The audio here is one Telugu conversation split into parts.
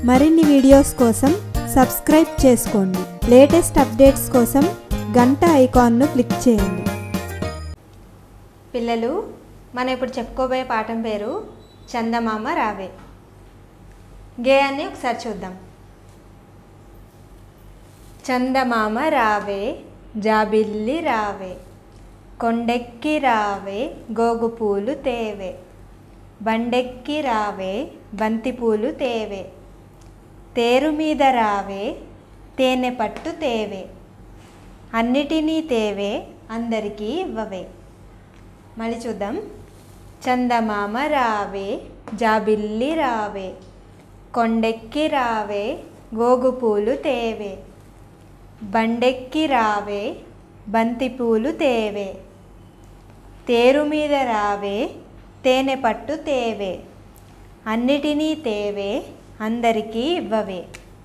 మరిన్ని వీడియోస్ కోసం సబ్స్క్రైబ్ చేసుకోండి లేటెస్ట్ అప్డేట్స్ కోసం గంట ఐకాన్ను క్లిక్ చేయండి పిల్లలు మనం ఇప్పుడు చెప్పుకోబోయే పాఠం పేరు చందమామ రావే గేయాన్ని ఒకసారి చూద్దాం చందమామ రావే జాబిల్లి రావే కొండెక్కి రావే గోగు పూలు తేవే బండెక్కి రావే బంతిపూలు తేవే తేరు మీద రావే తేనె పట్టు తేవే అన్నిటినీ తేవే అందరికీ ఇవ్వవే మళ్ళీ చూద్దాం చందమామ రావే జాబిల్లి రావే కొండెక్కి రావే గోగు పూలు తేవే బండెక్కి రావే బంతిపూలు తేవే తేరు మీద రావే తేనె పట్టు తేవే అన్నిటినీ తేవే అందరికీ ఇవ్వవే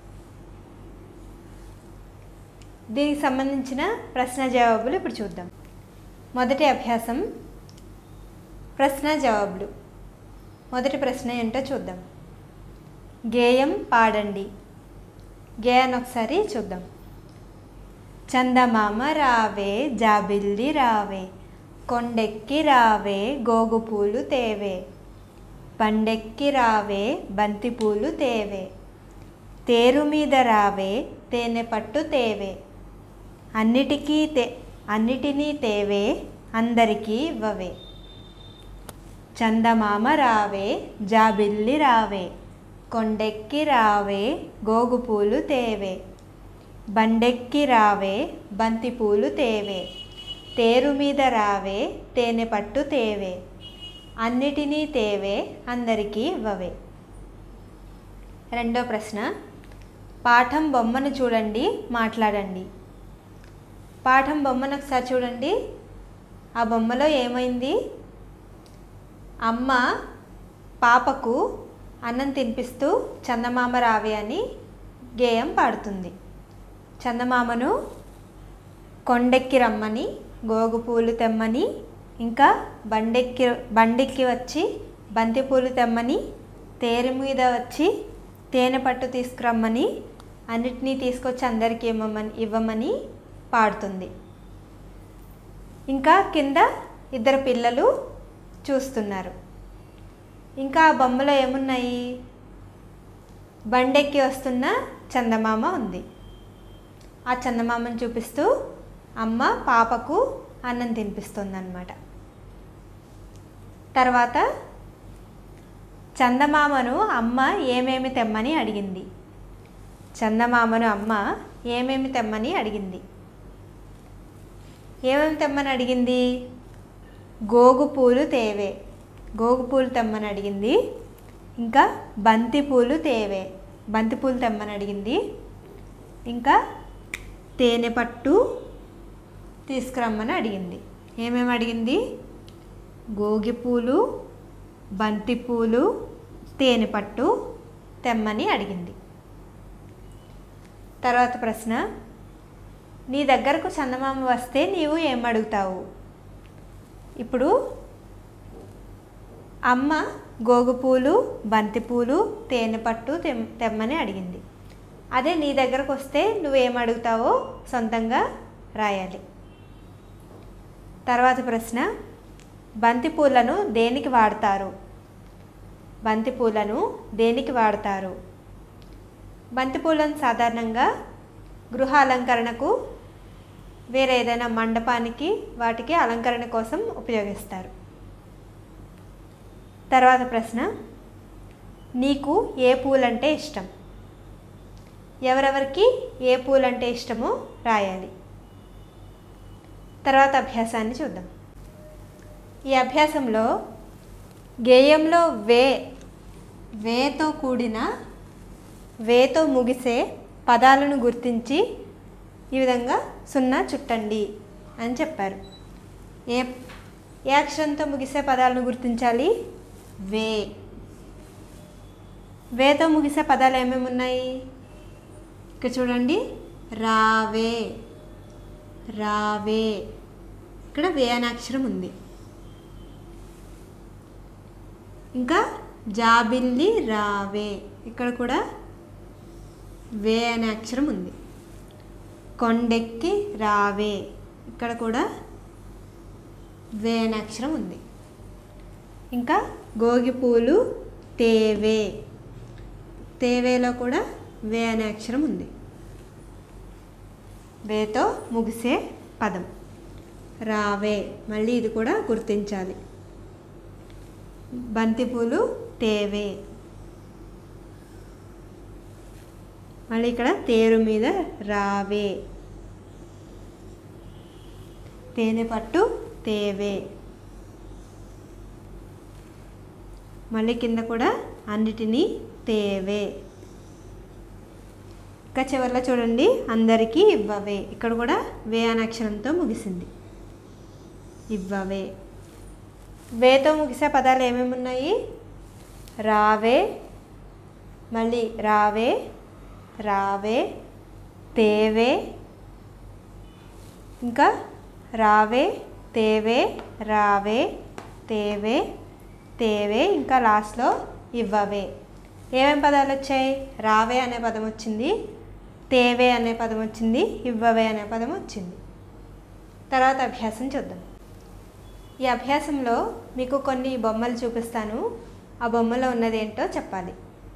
దీనికి సంబంధించిన ప్రశ్న జవాబులు ఇప్పుడు చూద్దాం మొదటి అభ్యాసం ప్రశ్న జవాబులు మొదటి ప్రశ్న ఏంటో చూద్దాం గేయం పాడండి గేయాన్ని ఒకసారి చూద్దాం చందమామ రావే జాబిల్లి రావే కొండెక్కి రావే గోగు పూలు తేవే పండెక్కి రావే బంతిపూలు తేవే తేరు మీద రావే తేనె పట్టు తేవే అన్నిటికీ తే అన్నిటినీ తేవే అందరికీ ఇవ్వవే చందమామ రావే జాబిల్లి రావే కొండెక్కి రావే గోగు పూలు తేవే బండెక్కి రావే బంతిపూలు తేవే తేరు మీద రావే తేనె పట్టు తేవే అన్నిటినీ తేవే అందరికీ ఇవ్వవే రెండో ప్రశ్న పాఠం బొమ్మను చూడండి మాట్లాడండి పాఠం బొమ్మను ఒకసారి చూడండి ఆ బొమ్మలో ఏమైంది అమ్మ పాపకు అన్నం తినిపిస్తూ చందమామ రావే అని గేయం పాడుతుంది చందమామను కొండెక్కి రమ్మని గోగు పూలు తెమ్మని ఇంకా బండెక్కి బండెక్కి వచ్చి బంతి పూలు తెమ్మని తేరు మీద వచ్చి తేనె పట్టు తీసుకురమ్మని అన్నిటినీ తీసుకొచ్చి అందరికీ ఇవ్వమని ఇవ్వమని పాడుతుంది ఇంకా కింద ఇద్దరు పిల్లలు చూస్తున్నారు ఇంకా ఆ బొమ్మలో ఏమున్నాయి బండెక్కి వస్తున్న చందమామ ఉంది ఆ చందమామను చూపిస్తూ అమ్మ పాపకు అన్నం తినిపిస్తుందన్నమాట తర్వాత చందమామను అమ్మ ఏమేమి తెమ్మని అడిగింది చందమామను అమ్మ ఏమేమి తెమ్మని అడిగింది ఏమేమి తెమ్మని అడిగింది గోగు పూలు తేవే గోగు పూలు తెమ్మని అడిగింది ఇంకా బంతి పూలు తేవే బంతి పూలు తెమ్మని అడిగింది ఇంకా తేనె పట్టు తీసుకురమ్మని అడిగింది ఏమేమి అడిగింది గోగి పూలు బంతి పూలు తేనె పట్టు తెమ్మని అడిగింది తర్వాత ప్రశ్న నీ దగ్గరకు చందమామ వస్తే నీవు ఏం అడుగుతావు ఇప్పుడు అమ్మ గోగు పూలు బంతి పూలు తేనె పట్టు తెమ్ తెమ్మని అడిగింది అదే నీ దగ్గరకు వస్తే నువ్వేం అడుగుతావో సొంతంగా రాయాలి తర్వాత ప్రశ్న బంతి పూలను దేనికి వాడతారు బంతి పూలను దేనికి వాడతారు బంతి పూలను సాధారణంగా గృహ అలంకరణకు వేరే ఏదైనా మండపానికి వాటికి అలంకరణ కోసం ఉపయోగిస్తారు తర్వాత ప్రశ్న నీకు ఏ పూలంటే ఇష్టం ఎవరెవరికి ఏ పూలంటే ఇష్టమో రాయాలి తర్వాత అభ్యాసాన్ని చూద్దాం ఈ అభ్యాసంలో గేయంలో వే వేతో కూడిన వేతో ముగిసే పదాలను గుర్తించి ఈ విధంగా సున్నా చుట్టండి అని చెప్పారు ఏ ఏ అక్షరంతో ముగిసే పదాలను గుర్తించాలి వే వేతో ముగిసే పదాలు ఏమేమి ఉన్నాయి ఇక్కడ చూడండి రావే రావే ఇక్కడ వే అనే అక్షరం ఉంది ఇంకా జాబిల్లి రావే ఇక్కడ కూడా వే అనే అక్షరం ఉంది కొండెక్కి రావే ఇక్కడ కూడా వే అనే అక్షరం ఉంది ఇంకా గోగి పూలు తేవే తేవేలో కూడా వే అనే అక్షరం ఉంది వేతో ముగిసే పదం రావే మళ్ళీ ఇది కూడా గుర్తించాలి బంతిపూలు తేవే మళ్ళీ ఇక్కడ తేరు మీద రావే తేనె పట్టు తేవే మళ్ళీ కింద కూడా అన్నిటినీ తేవే ఇంకా చివరిలో చూడండి అందరికీ ఇవ్వవే ఇక్కడ కూడా వే అనే అక్షరంతో ముగిసింది ఇవ్వవే వేతో ముగిసే పదాలు ఏమేమి ఉన్నాయి రావే మళ్ళీ రావే రావే తేవే ఇంకా రావే తేవే రావే తేవే తేవే ఇంకా లాస్ట్లో ఇవ్వవే ఏమేం పదాలు వచ్చాయి రావే అనే పదం వచ్చింది తేవే అనే పదం వచ్చింది ఇవ్వవే అనే పదం వచ్చింది తర్వాత అభ్యాసం చూద్దాం ఈ అభ్యాసంలో మీకు కొన్ని బొమ్మలు చూపిస్తాను ఆ బొమ్మలో ఉన్నది ఏంటో చెప్పాలి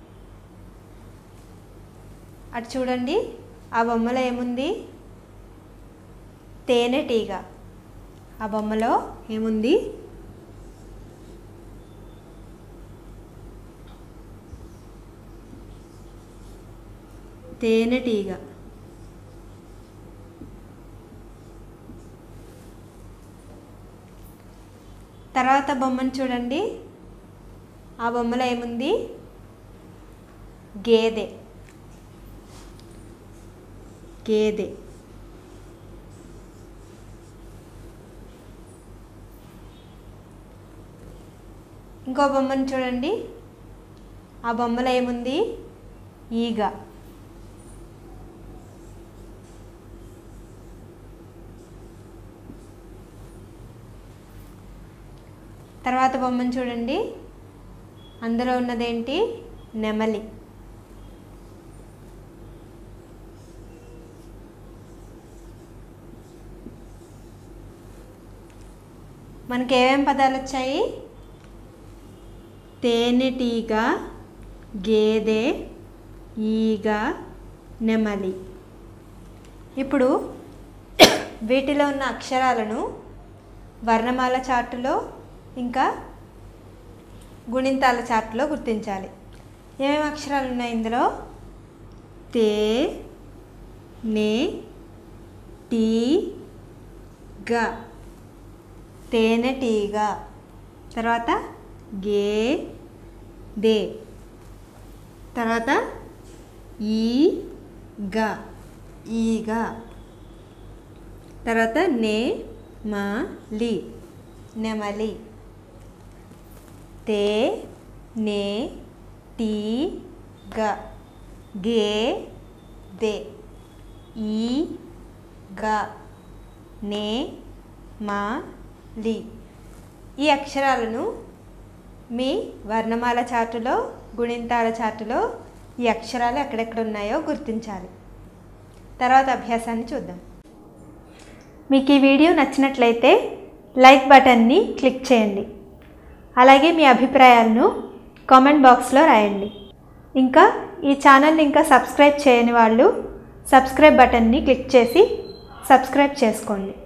అటు చూడండి ఆ బొమ్మలో ఏముంది తేనెటీగ ఆ బొమ్మలో ఏముంది తేనెటీగ తర్వాత బొమ్మను చూడండి ఆ బొమ్మలో ఏముంది గేదె గేదె ఇంకో బొమ్మను చూడండి ఆ బొమ్మలో ఏముంది ఈగ తర్వాత బొమ్మను చూడండి అందులో ఉన్నదేంటి నెమలి మనకి ఏమేం పదాలు వచ్చాయి తేనెటీగ గేదె ఈగ నెమలి ఇప్పుడు వీటిలో ఉన్న అక్షరాలను వర్ణమాల చార్టులో ఇంకా గుణింతాల చార్టులో గుర్తించాలి ఏమేమి అక్షరాలు ఉన్నాయి ఇందులో తే నే టీ గ తేనెటీగ తర్వాత గే దే తర్వాత ఈ గ ఈగ తర్వాత నే మా లి నెమలి తే నే టీ గ గే దే ఈ గ నే మా లి ఈ అక్షరాలను మీ వర్ణమాల చార్టులో గుణింతాల చార్టులో ఈ అక్షరాలు ఎక్కడెక్కడ ఉన్నాయో గుర్తించాలి తర్వాత అభ్యాసాన్ని చూద్దాం మీకు ఈ వీడియో నచ్చినట్లయితే లైక్ బటన్ని క్లిక్ చేయండి అలాగే మీ అభిప్రాయాలను కామెంట్ బాక్స్లో రాయండి ఇంకా ఈ ఛానల్ని ఇంకా సబ్స్క్రైబ్ చేయని వాళ్ళు సబ్స్క్రైబ్ బటన్ని క్లిక్ చేసి సబ్స్క్రైబ్ చేసుకోండి